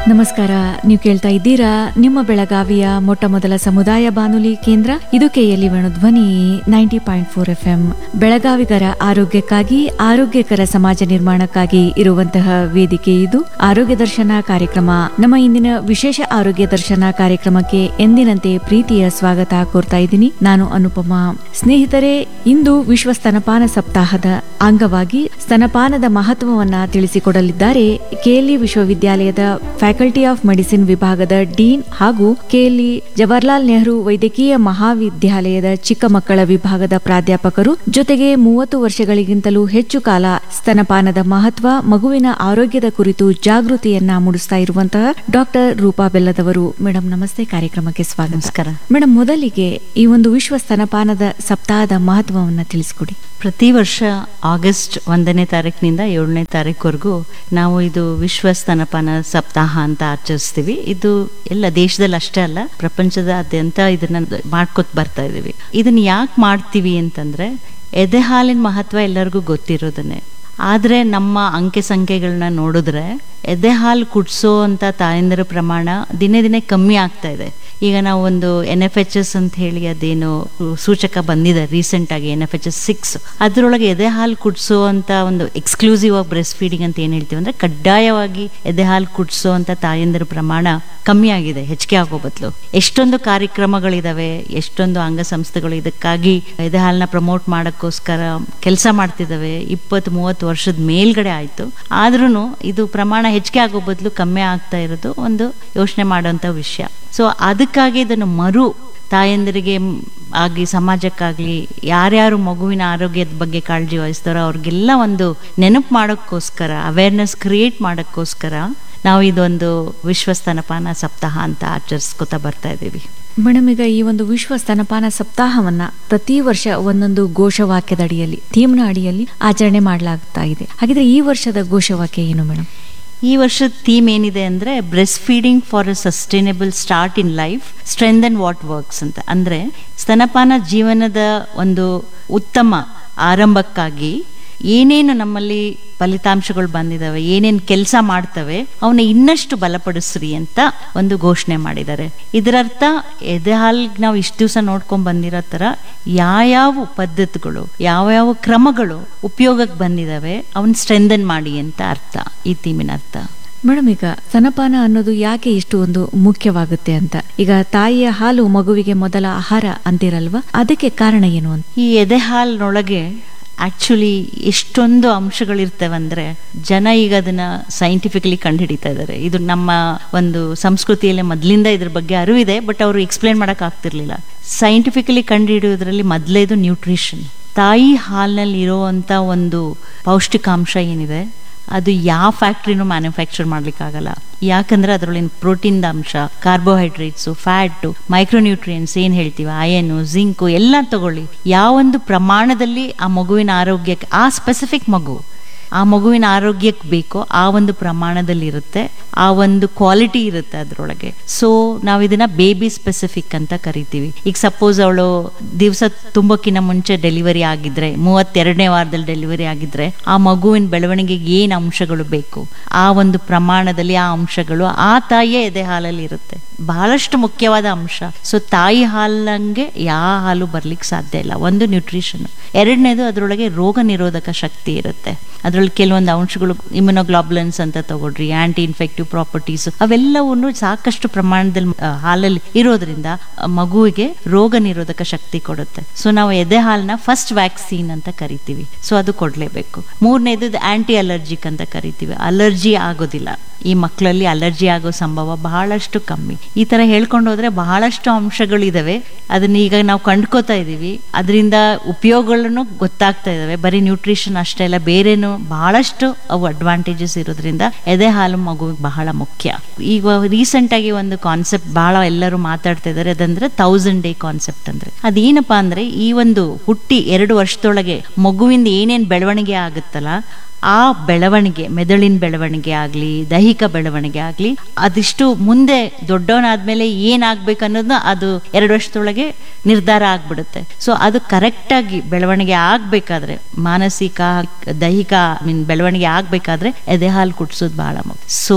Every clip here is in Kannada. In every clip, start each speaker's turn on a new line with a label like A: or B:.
A: ನಮಸ್ಕಾರ ನೀವು ಕೇಳ್ತಾ ಇದ್ದೀರಾ ನಿಮ್ಮ ಬೆಳಗಾವಿಯ ಮೊಟ್ಟ ಮೊದಲ ಸಮುದಾಯ ಬಾನುಲಿ ಕೇಂದ್ರ ಇದು ಕೆಎಲ್ಇ ಧ್ವನಿ ninety point four F M ಬೆಳಗಾವಿಗರ ಆರೋಗ್ಯಕ್ಕಾಗಿ ಆರೋಗ್ಯಕರ ಸಮಾಜ ನಿರ್ಮಾಣಕ್ಕಾಗಿ ಇರುವಂತಹ ವೇದಿಕೆ ಇದು ಆರೋಗ್ಯ ದರ್ಶನ ಕಾರ್ಯಕ್ರಮ ನಮ್ಮ ಇಂದಿನ ವಿಶೇಷ ಆರೋಗ್ಯ ದರ್ಶನ ಕಾರ್ಯಕ್ರಮಕ್ಕೆ ಎಂದಿನಂತೆ ಪ್ರೀತಿಯ ಸ್ವಾಗತ ಕೋರ್ತಾ ಇದ್ದೀನಿ ನಾನು ಅನುಪಮಾ ಸ್ನೇಹಿತರೆ ಇಂದು ವಿಶ್ವ ಸ್ತನಪಾನ ಸಪ್ತಾಹದ ಅಂಗವಾಗಿ ಸ್ತನಪಾನದ ಮಹತ್ವವನ್ನ ತಿಳಿಸಿಕೊಡಲಿದ್ದಾರೆ ಕೆಎಲ್ಇ ವಿಶ್ವವಿದ್ಯಾಲಯದ ಫ್ಯಾಕಲ್ಟಿ ಆಫ್ ಮೆಡಿಸಿನ್ ವಿಭಾಗದ ಡೀನ್ ಹಾಗೂ ಕೆಎಲ್ಇ ಜವಾಹರ್ಲಾಲ್ ನೆಹರು ವೈದ್ಯಕೀಯ ಮಹಾವಿದ್ಯಾಲಯದ ಚಿಕ್ಕ ಮಕ್ಕಳ ವಿಭಾಗದ ಪ್ರಾಧ್ಯಾಪಕರು ಜೊತೆಗೆ ಮೂವತ್ತು ವರ್ಷಗಳಿಗಿಂತಲೂ ಹೆಚ್ಚು ಕಾಲ ಸ್ತನಪಾನದ ಮಹತ್ವ ಮಗುವಿನ ಆರೋಗ್ಯದ ಕುರಿತು ಜಾಗೃತಿಯನ್ನ ಮೂಡಿಸ್ತಾ ಇರುವಂತಹ ಡಾಕ್ಟರ್ ರೂಪಾ ಬೆಲ್ಲದವರು ಮೇಡಮ್ ನಮಸ್ತೆ ಕಾರ್ಯಕ್ರಮಕ್ಕೆ ಸ್ವಾಗತ
B: ನಮಸ್ಕಾರ
A: ಮೇಡಮ್ ಮೊದಲಿಗೆ ಈ ಒಂದು ವಿಶ್ವ ಸ್ತನಪಾನದ ಸಪ್ತಾಹದ ಮಹತ್ವವನ್ನ ತಿಳಿಸ್ಕೊಡಿ
B: ಪ್ರತಿ ವರ್ಷ ಆಗಸ್ಟ್ ಒಂದನೇ ತಾರೀಕಿನಿಂದ ಏಳನೇ ತಾರೀಕುವರೆಗೂ ನಾವು ಇದು ವಿಶ್ವ ಸ್ತನಪಾನ ಸಪ್ತಾಹ ಅಂತ ಆಚರಿಸ್ತೀವಿ ಇದು ಎಲ್ಲ ದೇಶದಲ್ಲಿ ಅಷ್ಟೇ ಅಲ್ಲ ಪ್ರಪಂಚದಾದ್ಯಂತ ಇದನ್ನ ಮಾಡ್ಕೊತ ಬರ್ತಾ ಇದೀವಿ ಇದನ್ನ ಯಾಕೆ ಮಾಡ್ತೀವಿ ಅಂತಂದ್ರೆ ಎದೆ ಹಾಲಿನ ಮಹತ್ವ ಎಲ್ಲರಿಗೂ ಗೊತ್ತಿರೋದನ್ನೇ ಆದರೆ ನಮ್ಮ ಅಂಕೆ ಸಂಖ್ಯೆಗಳನ್ನ ನೋಡಿದ್ರೆ ಎದೆ ಹಾಲು ಕುಡಿಸೋ ಅಂತ ತಾಯಂದಿರ ಪ್ರಮಾಣ ದಿನೇ ದಿನೇ ಕಮ್ಮಿ ಆಗ್ತಾ ಇದೆ ಈಗ ನಾವು ಒಂದು ಎನ್ ಎಫ್ ಎಚ್ ಎಸ್ ಅಂತ ಹೇಳಿ ಅದೇನು ಸೂಚಕ ಬಂದಿದೆ ರೀಸೆಂಟ್ ಆಗಿ N F H S six ಅದರೊಳಗೆ ಎದೆ ಹಾಲು ಕುಡಿಸೋ ಅಂತ ಒಂದು ಎಕ್ಸ್ಕ್ಲೂಸಿವ್ ಆಗಿ ಬ್ರೆಸ್ಟ್ ಫೀಡಿಂಗ್ ಅಂತ ಏನು ಹೇಳ್ತೀವಿ ಅಂದ್ರೆ ಕಡ್ಡಾಯವಾಗಿ ಎದೆ ಹಾಲು ಕುಡಿಸೋ ಅಂತ ತಾಯಂದಿರ ಪ್ರಮಾಣ ಕಮ್ಮಿ ಆಗಿದೆ ಹೆಚ್ಚಿಗೆ ಆಗೋ ಬದಲು ಎಷ್ಟೊಂದು ಕಾರ್ಯಕ್ರಮಗಳಿದಾವೆ ಎಷ್ಟೊಂದು ಅಂಗಸಂಸ್ಥೆಗಳು ಇದಕ್ಕಾಗಿ ಎದೆ ಹಾಲನ್ನ ಪ್ರಮೋಟ್ ಮಾಡೋಕ್ಕೋಸ್ಕರ ಕೆಲಸ ಮಾಡ್ತಿದ್ದಾವೆ ಇಪ್ಪತ್ತು ಮೂವತ್ತು ವರ್ಷದ ಮೇಲ್ಗಡೆ ಆಯ್ತು ಆದ್ರೂ ಇದು ಪ್ರಮಾಣ ಹೆಚ್ಚಿಗೆ ಆಗೋ ಬದಲು ಕಮ್ಮಿ ಆಗ್ತಾ ಇರೋದು ಒಂದು ಯೋಚನೆ ಮಾಡುವಂತ ವಿಷಯ ಸೊ ಅದಕ್ಕಾಗಿ ಇದನ್ನು ಮರು ತಾಯಂದಿರಿಗೆ ಆಗಿ ಸಮಾಜಕ್ಕಾಗ್ಲಿ ಯಾರ್ಯಾರು ಮಗುವಿನ ಆರೋಗ್ಯದ ಬಗ್ಗೆ ಕಾಳಜಿ ವಹಿಸ್ತಾರೋ ಅವ್ರಿಗೆಲ್ಲ ಒಂದು ನೆನಪು ಮಾಡೋಕ್ಕೋಸ್ಕರ ಅವೇರ್ನೆಸ್ ಕ್ರಿಯೇಟ್ ಮಾಡೋಕ್ಕೋಸ್ಕರ ನಾವು ಇದೊಂದು ವಿಶ್ವ ಸ್ತನಪಾನ ಸಪ್ತಾಹ ಅಂತ ಆಚರಿಸ್ಕೊತಾ ಬರ್ತಾ ಇದ್ದೀವಿ
A: ಮೇಡಮ್ ಈಗ ಈ ಒಂದು ವಿಶ್ವ ಸ್ತನಪಾನ ಸಪ್ತಾಹವನ್ನ ಪ್ರತಿ ವರ್ಷ ಒಂದೊಂದು ಘೋಷವಾಕ್ಯದ ಅಡಿಯಲ್ಲಿ ಥೀಮ್ನ ಅಡಿಯಲ್ಲಿ ಆಚರಣೆ ಮಾಡಲಾಗ್ತಾ ಇದೆ ಹಾಗಿದ್ರೆ ಈ ವರ್ಷದ ಘೋಷವಾಕ್ಯ ಏನು ಮೇಡಮ್
B: ಈ ವರ್ಷದ ಥೀಮ್ ಏನಿದೆ ಅಂದರೆ breastfeeding for a sustainable start in life strength and what works ಅಂತ ಅಂದರೆ ಸ್ತನಪಾನ ಜೀವನದ ಒಂದು ಉತ್ತಮ ಆರಂಭಕ್ಕಾಗಿ ಏನೇನು ನಮ್ಮಲ್ಲಿ ಫಲಿತಾಂಶಗಳು ಬಂದಿದಾವೆ ಏನೇನು ಕೆಲಸ ಮಾಡ್ತವೆ ಅವನ್ನ ಇನ್ನಷ್ಟು ಬಲಪಡಿಸ್ರಿ ಅಂತ ಒಂದು ಘೋಷಣೆ ಮಾಡಿದ್ದಾರೆ ಇದರರ್ಥ ಎದೆ ಹಾಲ್ಗೆ ನಾವು ಇಷ್ಟು ದಿವಸ ನೋಡ್ಕೊಂಡ್ ಬಂದಿರೋ ಥರ ಯಾವ್ಯಾವ ಪದ್ಧತಿಗಳು ಯಾವ್ಯಾವ ಕ್ರಮಗಳು ಉಪಯೋಗಕ್ಕೆ ಬಂದಿದಾವೆ ಅವನ್ನ ಸ್ಟ್ರೆಂದನ್ ಮಾಡಿ ಅಂತ ಅರ್ಥ ಈ ಥೀಮಿನ ಅರ್ಥ
A: ಮೇಡಮ್ ಈಗ ಸ್ತನಪಾನ ಅನ್ನೋದು ಯಾಕೆ ಇಷ್ಟು ಒಂದು ಮುಖ್ಯವಾಗುತ್ತೆ ಅಂತ ಈಗ ತಾಯಿಯ ಹಾಲು ಮಗುವಿಗೆ ಮೊದಲ ಆಹಾರ ಅಂತಿರಲ್ವಾ ಅದಕ್ಕೆ ಕಾರಣ ಏನು ಅಂತ
B: ಈ ಎದೆ ಹಾಲಿನೊಳಗೆ ಆಕ್ಚುಲಿ ಎಷ್ಟೊಂದು ಅಂಶಗಳಿರ್ತವೆ ಅಂದ್ರೆ ಜನ ಈಗ ಅದನ್ನ ಸೈಂಟಿಫಿಕಲಿ ಕಂಡುಹಿಡಿತಾ ಇದ್ದಾರೆ ಇದು ನಮ್ಮ ಒಂದು ಸಂಸ್ಕೃತಿಯಲ್ಲಿ ಮೊದಲಿಂದ ಇದ್ರ ಬಗ್ಗೆ ಅರಿವಿದೆ ಬಟ್ ಅವರು ಎಕ್ಸ್ಪ್ಲೇನ್ ಮಾಡಕ್ ಆಗ್ತಿರ್ಲಿಲ್ಲ ಸೈಂಟಿಫಿಕಲಿ ಕಂಡುಹಿಡಿಯೋದ್ರಲ್ಲಿ ಮೊದಲೇದು ನ್ಯೂಟ್ರಿಷನ್ ತಾಯಿ ಹಾಲಿನಲ್ಲಿ ಇರುವಂತ ಒಂದು ಪೌಷ್ಟಿಕಾಂಶ ಏನಿದೆ ಅದು ಯಾವ ಫ್ಯಾಕ್ಟ್ರಿನೂ ಮ್ಯಾನುಫ್ಯಾಕ್ಚರ್ ಮಾಡ್ಲಿಕ್ಕಾಗಲ್ಲ ಯಾಕಂದ್ರೆ ಅದರೊಳಗಿನ ಪ್ರೋಟೀನ್ ಅಂಶ ಕಾರ್ಬೋಹೈಡ್ರೇಟ್ಸು ಫ್ಯಾಟು ಮೈಕ್ರೋನ್ಯೂಟ್ರಿಯನ್ಸ್ ಏನು ಹೇಳ್ತೀವಿ ಅಯನು ಜಿಂಕು ಎಲ್ಲ ತಗೊಳ್ಳಿ ಯಾವೊಂದು ಪ್ರಮಾಣದಲ್ಲಿ ಆ ಮಗುವಿನ ಆರೋಗ್ಯಕ್ಕೆ ಆ ಸ್ಪೆಸಿಫಿಕ್ ಮಗು ಆ ಮಗುವಿನ ಆರೋಗ್ಯಕ್ಕೆ ಬೇಕೋ ಆ ಒಂದು ಪ್ರಮಾಣದಲ್ಲಿ ಇರುತ್ತೆ ಆ ಒಂದು ಕ್ವಾಲಿಟಿ ಇರುತ್ತೆ ಅದರೊಳಗೆ ಸೊ ನಾವು ಇದನ್ನ ಬೇಬಿ ಸ್ಪೆಸಿಫಿಕ್ ಅಂತ ಕರಿತೀವಿ ಈಗ ಸಪೋಸ್ ಅವಳು ದಿವಸ ತುಂಬಕ್ಕಿಂತ ಮುಂಚೆ ಡೆಲಿವರಿ ಆಗಿದ್ರೆ ಮೂವತ್ತೆರಡನೇ ವಾರದಲ್ಲಿ ಡೆಲಿವರಿ ಆಗಿದ್ರೆ ಆ ಮಗುವಿನ ಬೆಳವಣಿಗೆಗೆ ಏನು ಅಂಶಗಳು ಬೇಕು ಆ ಒಂದು ಪ್ರಮಾಣದಲ್ಲಿ ಆ ಅಂಶಗಳು ಆ ತಾಯಿಯ ಎದೆ ಹಾಲಲ್ಲಿ ಇರುತ್ತೆ ಬಹಳಷ್ಟು ಮುಖ್ಯವಾದ ಅಂಶ ಸೊ ತಾಯಿ ಹಾಲಂಗೆ ಯಾವ ಹಾಲು ಬರ್ಲಿಕ್ಕೆ ಸಾಧ್ಯ ಇಲ್ಲ ಒಂದು ನ್ಯೂಟ್ರಿಷನ್ ಎರಡನೇದು ಅದರೊಳಗೆ ರೋಗ ನಿರೋಧಕ ಶಕ್ತಿ ಇರುತ್ತೆ ಅದರಲ್ಲಿ ಕೆಲವೊಂದು ಅಂಶಗಳು ಇಮ್ಯುನೋಗ್ಲಾಬ್ಲೆನ್ಸ್ ಅಂತ ತಗೊಳ್ರಿ ಆಂಟಿ ಇನ್ಫೆಕ್ಟಿವ್ ಪ್ರಾಪರ್ಟೀಸ್ ಅವೆಲ್ಲವನ್ನು ಸಾಕಷ್ಟು ಪ್ರಮಾಣದಲ್ಲಿ ಆ, ಹಾಲಲ್ಲಿ ಇರೋದ್ರಿಂದ ಆ, ಮಗುವಿಗೆ ರೋಗ ನಿರೋಧಕ ಶಕ್ತಿ ಕೊಡುತ್ತೆ ಸೊ ನಾವು ಎದೆ ಹಾಲನ್ನ ಫಸ್ಟ್ ವ್ಯಾಕ್ಸಿನ್ ಅಂತ ಕರಿತೀವಿ ಸೊ ಅದು ಕೊಡ್ಲೇಬೇಕು ಮೂರನೇದು ಆಂಟಿ ಅಲರ್ಜಿಕ್ ಅಂತ ಕರಿತೀವಿ ಅಲರ್ಜಿ ಆಗೋದಿಲ್ಲ ಈ ಮಕ್ಕಳಲ್ಲಿ ಅಲರ್ಜಿ ಆಗೋ ಸಂಭವ ಬಹಳಷ್ಟು ಕಮ್ಮಿ ಈ ತರ ಹೇಳ್ಕೊಂಡು ಹೋದ್ರೆ ಬಹಳಷ್ಟು ಅಂಶಗಳಿದಾವೆ ಅದನ್ನ ಈಗ ನಾವು ಕಂಡ್ಕೋತಾ ಇದೀವಿ ಅದರಿಂದ ಉಪಯೋಗಗಳನ್ನು ಗೊತ್ತಾಗ್ತಾ ಇದಾವೆ ಬರೀ ನ್ಯೂಟ್ರಿಷನ್ ಅಷ್ಟೇ ಅಲ್ಲ ಬೇರೆನೂ ಬಹಳಷ್ಟು ಅವು ಅಡ್ವಾಂಟೇಜಸ್ ಇರೋದ್ರಿಂದ ಎದೆ ಹಾಲು ಮಗುವಿಗೆ ಬಹಳ ಮುಖ್ಯ ಈಗ ರೀಸೆಂಟ್ ಆಗಿ ಒಂದು ಕಾನ್ಸೆಪ್ಟ್ ಬಹಳ ಎಲ್ಲರೂ ಮಾತಾಡ್ತಾ ಇದ್ದಾರೆ ಅದಂದ್ರೆ ತೌಸಂಡ್ ಡೇ ಕಾನ್ಸೆಪ್ಟ್ ಅಂದ್ರೆ ಅದೇನಪ್ಪಾ ಅಂದ್ರೆ ಈ ಒಂದು ಹುಟ್ಟಿ ಎರಡು ವರ್ಷದೊಳಗೆ ಮಗುವಿಂದ ಏನೇನ್ ಬೆಳವಣಿಗೆ ಆಗುತ್ತಲ್ಲ ಆ ಬೆಳವಣಿಗೆ ಮೆದುಳಿನ ಬೆಳವಣಿಗೆ ಆಗಲಿ ದೈಹಿಕ ಬೆಳವಣಿಗೆ ಆಗಲಿ ಅದಿಷ್ಟು ಮುಂದೆ ದೊಡ್ಡವನಾದ್ಮೇಲೆ ಏನಾಗ್ಬೇಕು ಅನ್ನೋದನ್ನ ಅದು ಎರಡು ವರ್ಷದೊಳಗೆ ನಿರ್ಧಾರ ಆಗ್ಬಿಡುತ್ತೆ ಸೊ ಅದು ಕರೆಕ್ಟಾಗಿ ಬೆಳವಣಿಗೆ ಆಗ್ಬೇಕಾದ್ರೆ ಮಾನಸಿಕ ದೈಹಿಕ ಮೀನ್ ಬೆಳವಣಿಗೆ ಆಗ್ಬೇಕಾದ್ರೆ ಎದೆ ಹಾಲು ಕುಡಿಸೋದು ಬಹಳ ಮುಖ್ಯ ಸೊ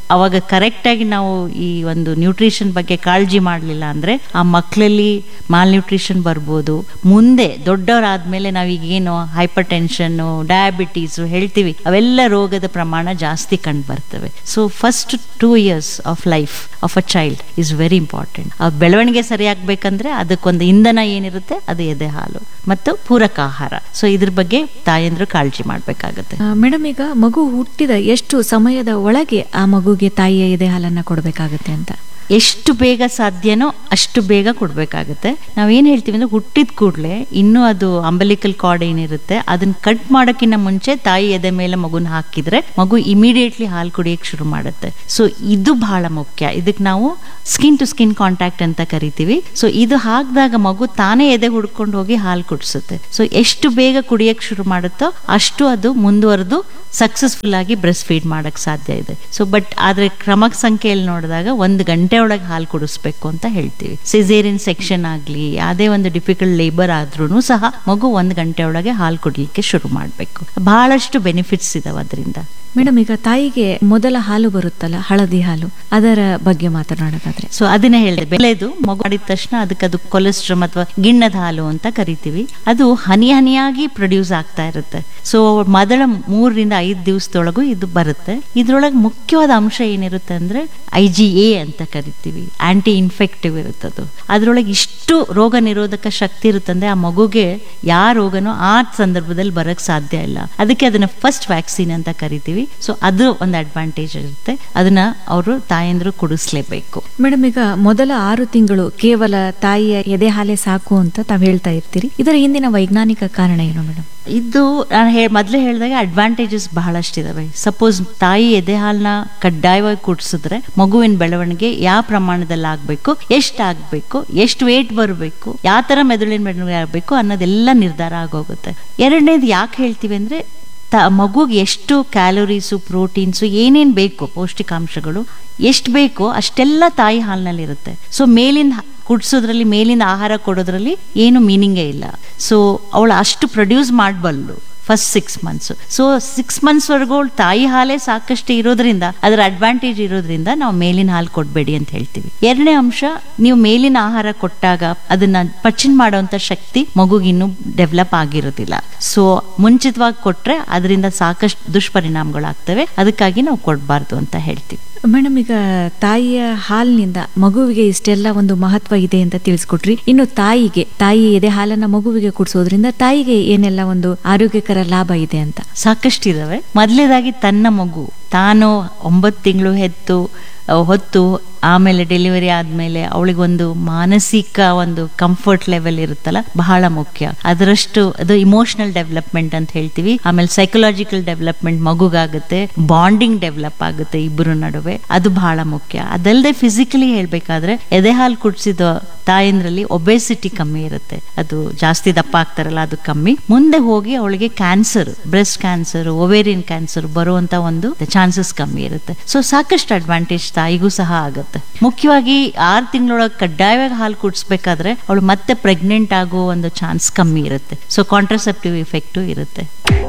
B: ಅವಾಗ ಕರೆಕ್ಟಾಗಿ ನಾವು ಈ ಒಂದು ನ್ಯೂಟ್ರಿಷನ್ ಬಗ್ಗೆ ಕಾಳಜಿ ಮಾಡಲಿಲ್ಲ ಅಂದರೆ ಆ ಮಕ್ಕಳಲ್ಲಿ ಮಾಲ್ ನ್ಯೂಟ್ರಿಷನ್ ಬರ್ಬೋದು ಮುಂದೆ ದೊಡ್ಡವರಾದ್ಮೇಲೆ ನಾವೀಗ ಏನು ಹೈಪರ್ ಟೆನ್ಷನ್ನು ಡಯಾಬಿಟೀಸು ಹೇಳ್ತೀವಿ ಅವೆಲ್ಲ ರೋಗದ ಪ್ರಮಾಣ ಜಾಸ್ತಿ ಕಂಡು ಬರ್ತವೆ so first two years of life of a child is very important ಆ ಬೆಳವಣಿಗೆ ಸರಿಯಾಗಬೇಕಂದ್ರೆ ಅದಕ್ಕೊಂದು ಇಂಧನ ಏನಿರುತ್ತೆ ಅದು ಎದೆ ಹಾಲು ಮತ್ತು ಪೂರಕ ಆಹಾರ ಸೊ ಇದ್ರ ಬಗ್ಗೆ ತಾಯಂದ್ರು ಕಾಳಜಿ ಮಾಡಬೇಕಾಗತ್ತೆ
A: ಮೇಡಮ್ ಈಗ ಮಗು ಹುಟ್ಟಿದ ಎಷ್ಟು ಸಮಯದ ಒಳಗೆ ಆ ಮಗುಗೆ ತಾಯಿಯ ಎದೆ ಹಾಲನ್ನ ಕೊಡಬೇಕಾಗತ್ತೆ ಅಂತ
B: ಎಷ್ಟು ಬೇಗ ಸಾಧ್ಯನೋ ಅಷ್ಟು ಬೇಗ ಕೊಡಬೇಕಾಗುತ್ತೆ ನಾವೇನು ಹೇಳ್ತೀವಿ ಅಂದ್ರೆ ಹುಟ್ಟಿದ ಕೂಡಲೇ ಇನ್ನೂ ಅದು ಅಂಬಲಿಕಲ್ ಕಾರ್ಡ್ ಏನಿರುತ್ತೆ ಅದನ್ನ ಕಟ್ ಮಾಡೋಕ್ಕಿಂತ ಮುಂಚೆ ತಾಯಿ ಎದೆ ಮೇಲೆ ಮಗುನ ಹಾಕಿದ್ರೆ ಮಗು ಇಮಿಡಿಯೇಟ್ಲಿ ಹಾಲು ಕುಡಿಯಕ್ಕೆ ಶುರು ಮಾಡುತ್ತೆ ಸೊ ಇದು ಬಹಳ ಮುಖ್ಯ ಇದಕ್ಕೆ ನಾವು ಸ್ಕಿನ್ ಟು ಸ್ಕಿನ್ ಕಾಂಟ್ಯಾಕ್ಟ್ ಅಂತ ಕರಿತೀವಿ ಸೊ ಇದು ಹಾಕಿದಾಗ ಮಗು ತಾನೇ ಎದೆ ಹುಡ್ಕೊಂಡು ಹೋಗಿ ಹಾಲು ಕುಡಿಸುತ್ತೆ ಸೊ ಎಷ್ಟು ಬೇಗ ಕುಡಿಯಕ್ಕೆ ಶುರು ಮಾಡುತ್ತೋ ಅಷ್ಟು ಅದು ಮುಂದುವರೆದು ಸಕ್ಸಸ್ಫುಲ್ ಆಗಿ ಬ್ರೆಸ್ಟ್ ಫೀಡ್ ಮಾಡಕ್ ಸಾಧ್ಯ ಇದೆ ಸೊ ಬಟ್ ಆದ್ರೆ ಕ್ರಮ ಸಂಖ್ಯೆಯಲ್ಲಿ ನೋಡಿದಾಗ ಒಂದು ಗಂಟೆ ಒಳಗೆ ಹಾಲು ಕುಡಿಸ್ಬೇಕು ಅಂತ ಹೇಳ್ತೀವಿ ಸಿಸೇರಿಯನ್ ಸೆಕ್ಷನ್ ಆಗ್ಲಿ ಯಾವುದೇ ಒಂದು ಡಿಫಿಕಲ್ಟ್ ಲೇಬರ್ ಆದ್ರೂ ಸಹ ಮಗು ಒಂದು ಗಂಟೆ ಒಳಗೆ ಹಾಲು ಕುಡಿಲಿಕ್ಕೆ ಶುರು ಮಾಡಬೇಕು ಬಹಳಷ್ಟು ಬೆನಿಫಿಟ್ಸ್ ಇದಾವೆ ಅದರಿಂದ
A: ಮೇಡಮ್ ಈಗ ತಾಯಿಗೆ ಮೊದಲ ಹಾಲು ಬರುತ್ತಲ್ಲ ಹಳದಿ ಹಾಲು ಅದರ ಬಗ್ಗೆ ಮಾತನಾಡೋದಾದ್ರೆ
B: ಸೊ ಅದನ್ನೇ ಹೇಳಿದೆ ಬೆಳೆದು ಮಗು ಮಾಡಿದ ತಕ್ಷಣ ಅದಕ್ಕೆ ಅದು ಕೊಲೆಸ್ಟ್ರಮ್ ಅಥವಾ ಗಿಣ್ಣದ ಹಾಲು ಅಂತ ಕರಿತೀವಿ ಅದು ಹನಿ ಹನಿಯಾಗಿ ಪ್ರೊಡ್ಯೂಸ್ ಆಗ್ತಾ ಇರುತ್ತೆ ಸೊ ಮೊದಲ ಮೂರರಿಂದ ಐದು ದಿವಸದೊಳಗೂ ಇದು ಬರುತ್ತೆ ಇದ್ರೊಳಗೆ ಮುಖ್ಯವಾದ ಅಂಶ ಏನಿರುತ್ತೆ ಅಂದ್ರೆ ಐ ಜಿ ಎ ಅಂತ ಕರಿತೀವಿ ಆಂಟಿ ಇನ್ಫೆಕ್ಟಿವ್ ಇರುತ್ತದು ಅದ್ರೊಳಗೆ ಇಷ್ಟು ರೋಗ ನಿರೋಧಕ ಶಕ್ತಿ ಇರುತ್ತಂದ್ರೆ ಆ ಮಗುಗೆ ಯಾವ ರೋಗನೂ ಆ ಸಂದರ್ಭದಲ್ಲಿ ಬರಕ್ ಸಾಧ್ಯ ಇಲ್ಲ ಅದಕ್ಕೆ ಅದನ್ನ ಫಸ್ಟ್ ವ್ಯಾಕ್ಸಿನ್ ಅಂತ ಕರಿತೀವಿ ಸೊ ಅದು ಒಂದು ಅಡ್ವಾಂಟೇಜ್ ಇರುತ್ತೆ ಅದನ್ನ ಅವರು ತಾಯಂದ್ರು ಕುಡಿಸ್ಲೇಬೇಕು
A: ಮೇಡಮ್ ಈಗ ಮೊದಲ ಆರು ತಿಂಗಳು ಕೇವಲ ತಾಯಿಯ ಎದೆ ಹಾಲೆ ಸಾಕು ಅಂತ ತಾವ್ ಹೇಳ್ತಾ ಇರ್ತೀರಿ ಇದರ ಹಿಂದಿನ ವೈಜ್ಞಾನಿಕ ಕಾರಣ ಏನು ಮೇಡಮ್
B: ಇದು ನಾನು ಹೇ ಮೊದಲೇ ಹೇಳಿದಾಗ ಅಡ್ವಾಂಟೇಜಸ್ ಬಹಳಷ್ಟಿದಾವೆ ಸಪೋಸ್ ತಾಯಿ ಎದೆ ಹಾಲನ್ನ ಕಡ್ಡಾಯವಾಗಿ ಕುಡಿಸಿದ್ರೆ ಮಗುವಿನ ಬೆಳವಣಿಗೆ ಯಾವ ಪ್ರಮಾಣದಲ್ಲಿ ಆಗಬೇಕು ಎಷ್ಟು ಆಗಬೇಕು ಎಷ್ಟು ವೇಟ್ ಬರಬೇಕು ಯಾವ ಥರ ಮೆದುಳಿನ ಬೆಳವಣಿಗೆ ಆಗಬೇಕು ಅನ್ನೋದೆಲ್ಲ ನಿರ್ಧಾರ ಆಗೋಗುತ್ತೆ ಎರಡನೇದು ಯಾಕೆ ಹೇಳ್ತೀವಿ ಅಂದ್ರೆ ತ ಮಗುಗೆ ಎಷ್ಟು ಕ್ಯಾಲೋರೀಸು ಪ್ರೋಟೀನ್ಸು ಏನೇನು ಬೇಕು ಪೌಷ್ಟಿಕಾಂಶಗಳು ಎಷ್ಟು ಬೇಕೋ ಅಷ್ಟೆಲ್ಲ ತಾಯಿ ಹಾಲಿನಲ್ಲಿ ಇರುತ್ತೆ ಸೊ ಮೇಲಿಂದ ಕುಡ್ಸೋದ್ರಲ್ಲಿ ಮೇಲಿಂದ ಆಹಾರ ಕೊಡೋದ್ರಲ್ಲಿ ಏನು ಮೀನಿಂಗೇ ಇಲ್ಲ ಸೊ ಅವಳು ಅಷ್ಟು ಪ್ರೊಡ್ಯೂಸ್ ಮಾಡಬಲ್ಲು first six months so six ಮಂತ್ಸ್ವರೆಗೂ ತಾಯಿ ಹಾಲೇ ಸಾಕಷ್ಟು ಇರೋದ್ರಿಂದ ಅದರ ಅಡ್ವಾಂಟೇಜ್ ಇರೋದ್ರಿಂದ ನಾವು ಮೇಲಿನ ಹಾಲು ಕೊಡಬೇಡಿ ಅಂತ ಹೇಳ್ತೀವಿ ಎರಡನೇ ಅಂಶ ನೀವು ಮೇಲಿನ ಆಹಾರ ಕೊಟ್ಟಾಗ ಅದನ್ನ ಪಚನ ಮಾಡುವಂತ ಶಕ್ತಿ ಮಗುಗಿನ್ನೂ ಡೆವಲಪ್ ಆಗಿರೋದಿಲ್ಲ ಸೊ ಮುಂಚಿತವಾಗಿ ಕೊಟ್ರೆ ಅದರಿಂದ ಸಾಕಷ್ಟು ದುಷ್ಪರಿಣಾಮಗಳಾಗ್ತವೆ ಅದಕ್ಕಾಗಿ ನಾವು ಕೊಡಬಾರ್ದು ಅಂತ ಹೇಳ್ತೀವಿ
A: ಮೇಡಮ್ ಈಗ ತಾಯಿಯ ಹಾಲಿನಿಂದ ಮಗುವಿಗೆ ಇಷ್ಟೆಲ್ಲ ಒಂದು ಮಹತ್ವ ಇದೆ ಅಂತ ತಿಳಿಸ್ಕೊಟ್ರಿ ಇನ್ನು ತಾಯಿಗೆ ತಾಯಿ ಎದೆ ಹಾಲನ್ನ ಮಗುವಿಗೆ ಕುಡಿಸೋದ್ರಿಂದ ತಾಯಿಗೆ ಏನೆಲ್ಲ ಒಂದು ಆರೋಗ್ಯಕರ ಲಾಭ ಇದೆ ಅಂತ
B: ಸಾಕಷ್ಟಿದಾವೆ ಮೊದಲೇದಾಗಿ ತನ್ನ ಮಗು ತಾನು ಒಂಬತ್ತು ತಿಂಗಳು ಹೆತ್ತು ಹೊತ್ತು ಆಮೇಲೆ ಡೆಲಿವರಿ ಆದಮೇಲೆ ಅವಳಿಗೊಂದು ಮಾನಸಿಕ ಒಂದು ಕಂಫರ್ಟ್ ಲೆವೆಲ್ ಇರುತ್ತಲ್ಲ ಬಹಳ ಮುಖ್ಯ ಅದರಷ್ಟು ಅದು ಇಮೋಷನಲ್ ಡೆವಲಪ್ಮೆಂಟ್ ಅಂತ ಹೇಳ್ತೀವಿ ಆಮೇಲೆ ಸೈಕಲಾಜಿಕಲ್ ಡೆವಲಪ್ಮೆಂಟ್ ಮಗುಗಾಗುತ್ತೆ ಬಾಂಡಿಂಗ್ ಡೆವಲಪ್ ಆಗುತ್ತೆ ಇಬ್ಬರು ನಡುವೆ ಅದು ಬಹಳ ಮುಖ್ಯ ಅದಲ್ಲದೆ ಫಿಸಿಕಲಿ ಹೇಳ್ಬೇಕಾದ್ರೆ ಎದೆ ಹಾಲು ಕುಡಿಸಿದ ತಾಯಂದ್ರಲ್ಲಿ ಒಬೆಸಿಟಿ ಕಮ್ಮಿ ಇರುತ್ತೆ ಅದು ಜಾಸ್ತಿ ದಪ್ಪ ಆಗ್ತಾರಲ್ಲ ಅದು ಕಮ್ಮಿ ಮುಂದೆ ಹೋಗಿ ಅವಳಿಗೆ cancer breast cancer ovarian cancer ಬರುವಂತ ಒಂದು ಚಾನ್ಸಸ್ ಕಮ್ಮಿ ಇರುತ್ತೆ ಸೊ ಸಾಕಷ್ಟು ಅಡ್ವಾಂಟೇಜ್ ತಾಯಿಗೂ ಸಹ ಆಗುತ್ತೆ ಮುಖ್ಯವಾಗಿ ಆರು ತಿಂಗಳೊಳಗೆ ಕಡ್ಡಾಯವಾಗಿ ಹಾಲು ಕುಡಿಸ್ಬೇಕಾದ್ರೆ ಅವಳು ಮತ್ತೆ ಪ್ರೆಗ್ನೆಂಟ್ ಆಗೋ ಒಂದು ಚಾನ್ಸ್ ಕಮ್ಮಿ ಇರುತ್ತೆ ಸೊ ಕಾಂಟ್ರಸೆಪ್ಟಿವ್ ಇಫೆಕ್ಟು ಇರುತ್ತೆ